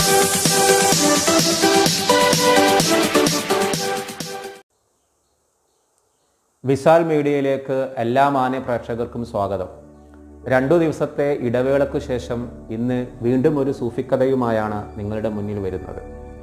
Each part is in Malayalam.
വിശാൽ മീഡിയയിലേക്ക് എല്ലാ മാന്യ പ്രേക്ഷകർക്കും സ്വാഗതം രണ്ടു ദിവസത്തെ ഇടവേളയ്ക്കു ശേഷം ഇന്ന് വീണ്ടും ഒരു സൂഫിക്കഥയുമായാണ് നിങ്ങളുടെ മുന്നിൽ വരുന്നത്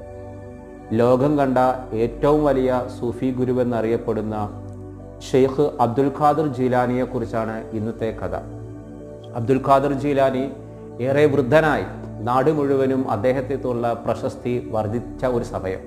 ലോകം കണ്ട ഏറ്റവും വലിയ സൂഫി ഗുരുവെന്നറിയപ്പെടുന്ന ഷെയ്ഖ് അബ്ദുൽ ഖാദർ ജീലാനിയെ കുറിച്ചാണ് ഇന്നത്തെ കഥ അബ്ദുൽ ഖാദർ ജീലാനി ഏറെ വൃദ്ധനായി നാട് മുഴുവനും അദ്ദേഹത്തെത്തുള്ള പ്രശസ്തി വർദ്ധിച്ച ഒരു സമയം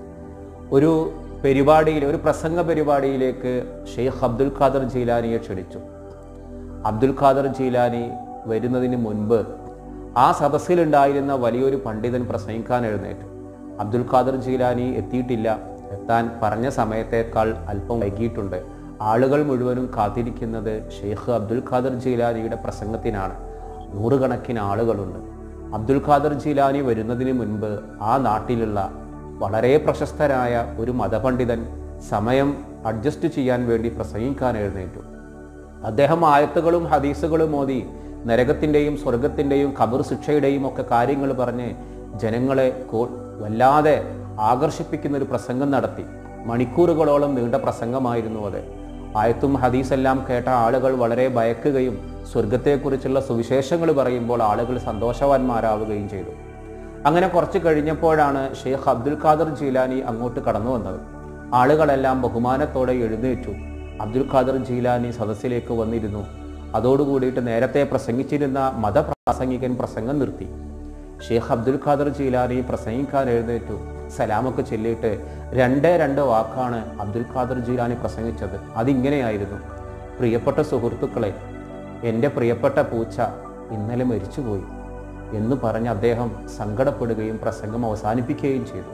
ഒരു പരിപാടിയിൽ ഒരു പ്രസംഗ പരിപാടിയിലേക്ക് ഷെയ്ഖ് അബ്ദുൽ ഖാദർ ജീലാനിയെ ക്ഷണിച്ചു അബ്ദുൽ ഖാദർ ജീലാനി വരുന്നതിന് മുൻപ് ആ സദസ്സിലുണ്ടായിരുന്ന വലിയൊരു പണ്ഡിതൻ പ്രസംഗിക്കാൻ എഴുന്നേറ്റു അബ്ദുൽ ഖാദർ ജീലാനി എത്തിയിട്ടില്ല എത്താൻ പറഞ്ഞ സമയത്തേക്കാൾ അല്പം വൈകിയിട്ടുണ്ട് ആളുകൾ മുഴുവനും കാത്തിരിക്കുന്നത് ഷെയ്ഖ് അബ്ദുൽ ഖാദർ ജീലാനിയുടെ പ്രസംഗത്തിനാണ് നൂറുകണക്കിന് ആളുകളുണ്ട് അബ്ദുൽ ഖാദർ ജീലാനി വരുന്നതിന് മുൻപ് ആ നാട്ടിലുള്ള വളരെ പ്രശസ്തരായ ഒരു മതപണ്ഡിതൻ സമയം അഡ്ജസ്റ്റ് ചെയ്യാൻ വേണ്ടി പ്രസംഗിക്കാൻ എഴുന്നേറ്റു അദ്ദേഹം ആയത്തുകളും ഹദീസുകളും ഓതി നരകത്തിൻ്റെയും സ്വർഗത്തിൻ്റെയും ഖബർ ശിക്ഷയുടെയും ഒക്കെ കാര്യങ്ങൾ പറഞ്ഞ് ജനങ്ങളെ കോ വല്ലാതെ ആകർഷിപ്പിക്കുന്ന ഒരു പ്രസംഗം നടത്തി മണിക്കൂറുകളോളം നീണ്ട പ്രസംഗമായിരുന്നു അത് ആയത്തും ഹദീസെല്ലാം കേട്ട ആളുകൾ വളരെ ഭയക്കുകയും സ്വർഗത്തെക്കുറിച്ചുള്ള സുവിശേഷങ്ങൾ പറയുമ്പോൾ ആളുകൾ സന്തോഷവാന്മാരാവുകയും ചെയ്തു അങ്ങനെ കുറച്ച് കഴിഞ്ഞപ്പോഴാണ് ഷെയ്ഖ് അബ്ദുൽ ഖാദർ ജീലാനി അങ്ങോട്ട് കടന്നു വന്നത് ആളുകളെല്ലാം ബഹുമാനത്തോടെ എഴുന്നേറ്റു അബ്ദുൽ ഖാദർ ജീലാനി സദസ്സിലേക്ക് വന്നിരുന്നു അതോടുകൂടിയിട്ട് നേരത്തെ പ്രസംഗിച്ചിരുന്ന മതപ്രാസംഗികൻ പ്രസംഗം നിർത്തി ഷെയ്ഖ് അബ്ദുൽ ഖാദർ ജീലാനി പ്രസംഗിക്കാൻ എഴുന്നേറ്റു സലാമൊക്കെ ചൊല്ലിയിട്ട് രണ്ടേ രണ്ട് വാക്കാണ് അബ്ദുൽ ഖാദർ ജീലാനി പ്രസംഗിച്ചത് അതിങ്ങനെയായിരുന്നു പ്രിയപ്പെട്ട സുഹൃത്തുക്കളെ എൻ്റെ പ്രിയപ്പെട്ട പൂച്ച ഇന്നലെ മരിച്ചുപോയി എന്ന് പറഞ്ഞ് അദ്ദേഹം സങ്കടപ്പെടുകയും പ്രസംഗം അവസാനിപ്പിക്കുകയും ചെയ്തു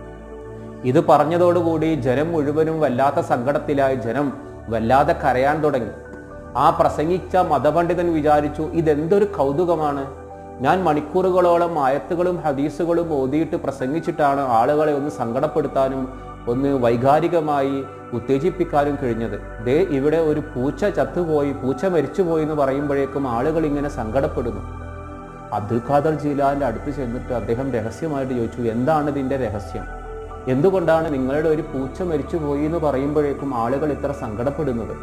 ഇത് പറഞ്ഞതോടുകൂടി ജനം മുഴുവനും വല്ലാത്ത സങ്കടത്തിലായി ജനം വല്ലാതെ കരയാൻ തുടങ്ങി ആ പ്രസംഗിച്ച മതപണ്ഡിതൻ വിചാരിച്ചു ഇതെന്തൊരു കൗതുകമാണ് ഞാൻ മണിക്കൂറുകളോളം ആയത്തുകളും ഹദീസുകളും ഓതിയിട്ട് പ്രസംഗിച്ചിട്ടാണ് ആളുകളെ ഒന്ന് സങ്കടപ്പെടുത്താനും ഒന്ന് വൈകാരികമായി ഉത്തേജിപ്പിക്കാനും കഴിഞ്ഞത് ദേ ഇവിടെ ഒരു പൂച്ച ചത്തുപോയി പൂച്ച മരിച്ചുപോയി എന്ന് പറയുമ്പോഴേക്കും ആളുകൾ ഇങ്ങനെ സങ്കടപ്പെടുന്നു അബ്ദുൽ ഖാദർ ജീലാന്റെ അടുത്ത് ചെന്നിട്ട് അദ്ദേഹം രഹസ്യമായിട്ട് ചോദിച്ചു എന്താണ് ഇതിന്റെ രഹസ്യം എന്തുകൊണ്ടാണ് നിങ്ങളുടെ ഒരു പൂച്ച മരിച്ചുപോയി എന്ന് പറയുമ്പോഴേക്കും ആളുകൾ ഇത്ര സങ്കടപ്പെടുന്നത്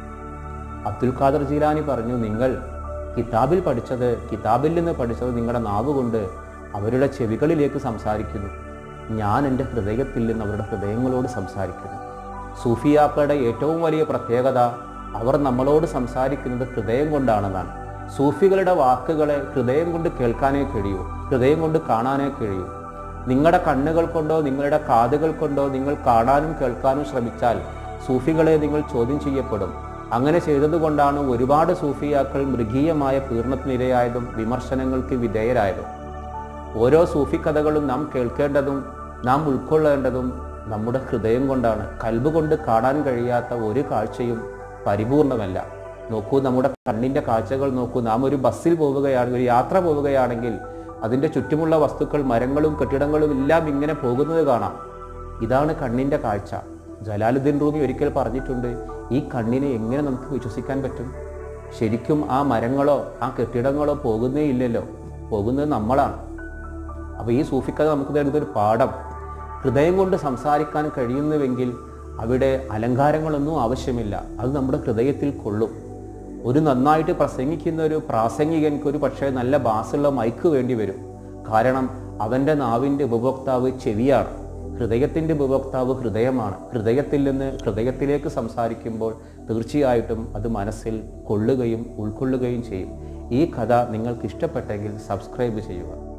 അബ്ദുൽ ഖാദർ ജീലാനി പറഞ്ഞു നിങ്ങൾ കിതാബിൽ പഠിച്ചത് കിതാബിൽ നിന്ന് പഠിച്ചത് നിങ്ങളുടെ നാവ് കൊണ്ട് അവരുടെ ചെവികളിലേക്ക് സംസാരിക്കുന്നു ഞാൻ എൻ്റെ ഹൃദയത്തിൽ നിന്ന് അവരുടെ ഹൃദയങ്ങളോട് സംസാരിക്കുന്നു സൂഫിയാക്കളുടെ ഏറ്റവും വലിയ പ്രത്യേകത അവർ നമ്മളോട് സംസാരിക്കുന്നത് ഹൃദയം കൊണ്ടാണെന്നാണ് സൂഫികളുടെ വാക്കുകളെ ഹൃദയം കൊണ്ട് കേൾക്കാനേ കഴിയൂ ഹൃദയം കൊണ്ട് കാണാനേ കഴിയൂ നിങ്ങളുടെ കണ്ണുകൾ കൊണ്ടോ നിങ്ങളുടെ കാതുകൾ കൊണ്ടോ നിങ്ങൾ കാണാനും കേൾക്കാനും ശ്രമിച്ചാൽ സൂഫികളെ നിങ്ങൾ ചോദ്യം ചെയ്യപ്പെടും അങ്ങനെ ചെയ്തതുകൊണ്ടാണ് ഒരുപാട് സൂഫിയാക്കൾ മൃഗീയമായ പീഡനത്തിനിരയായതും വിമർശനങ്ങൾക്ക് വിധേയരായതും ഓരോ സൂഫി കഥകളും നാം കേൾക്കേണ്ടതും നാം ഉൾക്കൊള്ളേണ്ടതും നമ്മുടെ ഹൃദയം കൊണ്ടാണ് കൽബ് കൊണ്ട് കാണാൻ കഴിയാത്ത ഒരു കാഴ്ചയും പരിപൂർണമല്ല നോക്കൂ നമ്മുടെ കണ്ണിൻ്റെ കാഴ്ചകൾ നോക്കൂ നാം ഒരു ബസ്സിൽ പോവുകയാണ് ഒരു യാത്ര പോവുകയാണെങ്കിൽ അതിൻ്റെ ചുറ്റുമുള്ള വസ്തുക്കൾ മരങ്ങളും കെട്ടിടങ്ങളും എല്ലാം ഇങ്ങനെ പോകുന്നത് കാണാം ഇതാണ് കണ്ണിൻ്റെ കാഴ്ച ജലാലുദ്ദീൻ റൂമി ഒരിക്കൽ പറഞ്ഞിട്ടുണ്ട് ഈ കണ്ണിനെ എങ്ങനെ നമുക്ക് വിശ്വസിക്കാൻ പറ്റും ശരിക്കും ആ മരങ്ങളോ ആ കെട്ടിടങ്ങളോ പോകുന്നേ ഇല്ലല്ലോ പോകുന്നത് നമ്മളാണ് അപ്പോൾ ഈ സൂഫിക്കഥ നമുക്ക് തരുന്നൊരു പാഠം ഹൃദയം കൊണ്ട് സംസാരിക്കാൻ കഴിയുന്നുവെങ്കിൽ അവിടെ അലങ്കാരങ്ങളൊന്നും ആവശ്യമില്ല അത് നമ്മുടെ ഹൃദയത്തിൽ കൊള്ളും ഒരു നന്നായിട്ട് പ്രസംഗിക്കുന്ന ഒരു പ്രാസംഗികൻക്ക് ഒരു പക്ഷേ നല്ല ബാസുള്ള മൈക്ക് വേണ്ടി വരും കാരണം അവൻ്റെ നാവിൻ്റെ ഉപഭോക്താവ് ചെവിയാണ് ഹൃദയത്തിൻ്റെ ഉപഭോക്താവ് ഹൃദയമാണ് ഹൃദയത്തിൽ നിന്ന് ഹൃദയത്തിലേക്ക് സംസാരിക്കുമ്പോൾ തീർച്ചയായിട്ടും അത് മനസ്സിൽ കൊള്ളുകയും ഉൾക്കൊള്ളുകയും ചെയ്യും ഈ കഥ നിങ്ങൾക്ക് ഇഷ്ടപ്പെട്ടെങ്കിൽ സബ്സ്ക്രൈബ് ചെയ്യുക